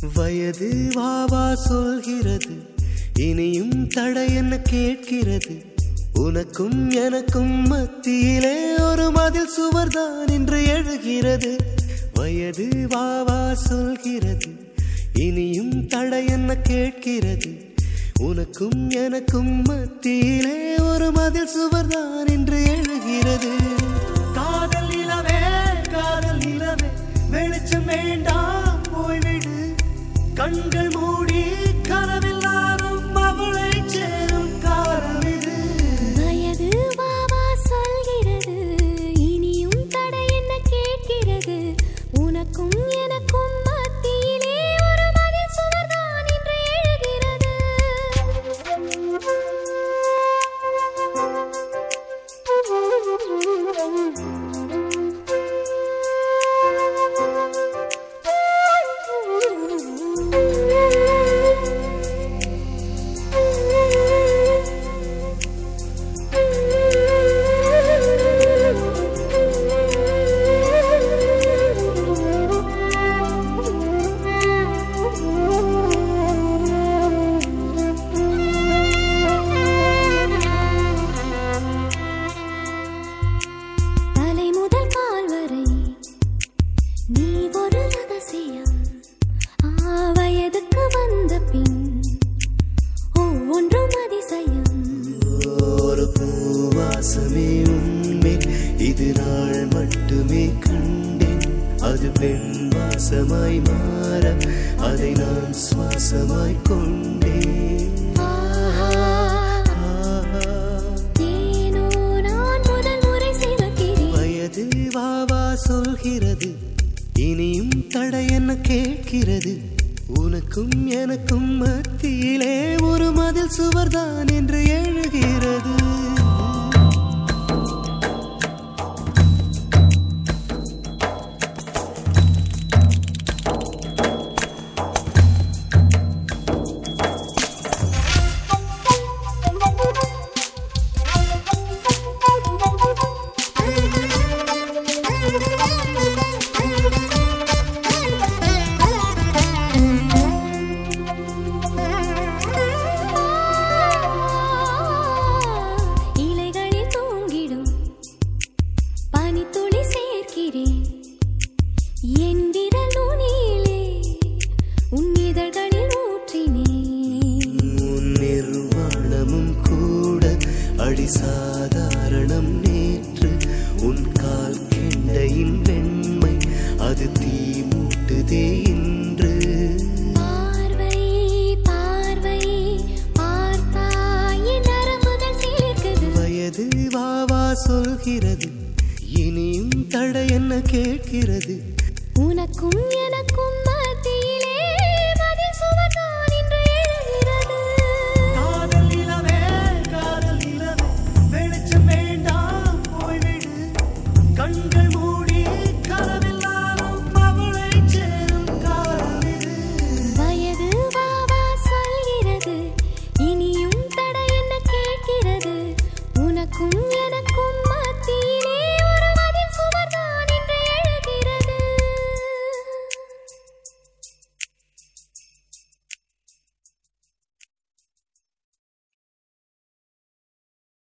வயது வாவா சொல்கிறது இனியும் தடை என்ன கேட்கிறது உனக்கும் எனக்கும் மத்தியிலே ஒரு மதில் சுவர்தான் இன்று எழுகிறது வயது வாவா சொல்கிறது இனியும் தடை என்ன கேட்கிறது உனக்கும் எனக்கும் மத்தியிலே ஒரு மதில் சுவர்தான் இன்று எழுகிறது காதல் நிலவே காதல் நிலவே வெளிச்சம் வேண்டாம் போய்விடு கண்கள் மூடி கனவெல்லாரும் அவளை சேரும் காலம் இது வயது வாவா சொல்கிறது இனியும் தடை என்ன கேட்கிறது உனக்கும் எனக்கும் மத்தியிலே ஒரு மதில் சுவர்தான் இன்று தலை முதல் கால் வரை நீ ஒரு ரகசியம் ஆ, வயதுக்கு வந்த பின் ஒவ்வொன்றும் அதிசயம் ஒரு பூவாசமே உண்மை இது நாள் மட்டுமே கண்டேன் அது பெண் வாசமாய் மாற அதை நான் சுவாசமாய் கொண்டேன் ஆஹா, ஆஹா. ஏனோ நான் முதல் முறை சிவக்கிறேன் வயது வாவா சொல்கிறது இனியும் தடை என்ன கேட்கிறது உனக்கும் எனக்கும் மத்தியிலே ஒரு மதில் சுவர்தான் என்று எழுகிறது இலைகளில் தூங்கிடும் பனித்துளி சேர்க்கிறேன் என் விரல் நுனியிலே உன் இதழ்களில் ஊற்றினேன் உன் நிர்வாணமும் கூட அடி சாதாரணம் நேற்று உன் கால் கெண்டையின் வெண்மை அது தீ மூட்டுதே இன்று பார்வை பார்வை பார்த்தாய் என் நரம்புகள் சிலிர்க்குது வயது வாவா சொல்கிறது இனியும் தடை என்ன கேட்கிறது உனக்கும் எனக்கும்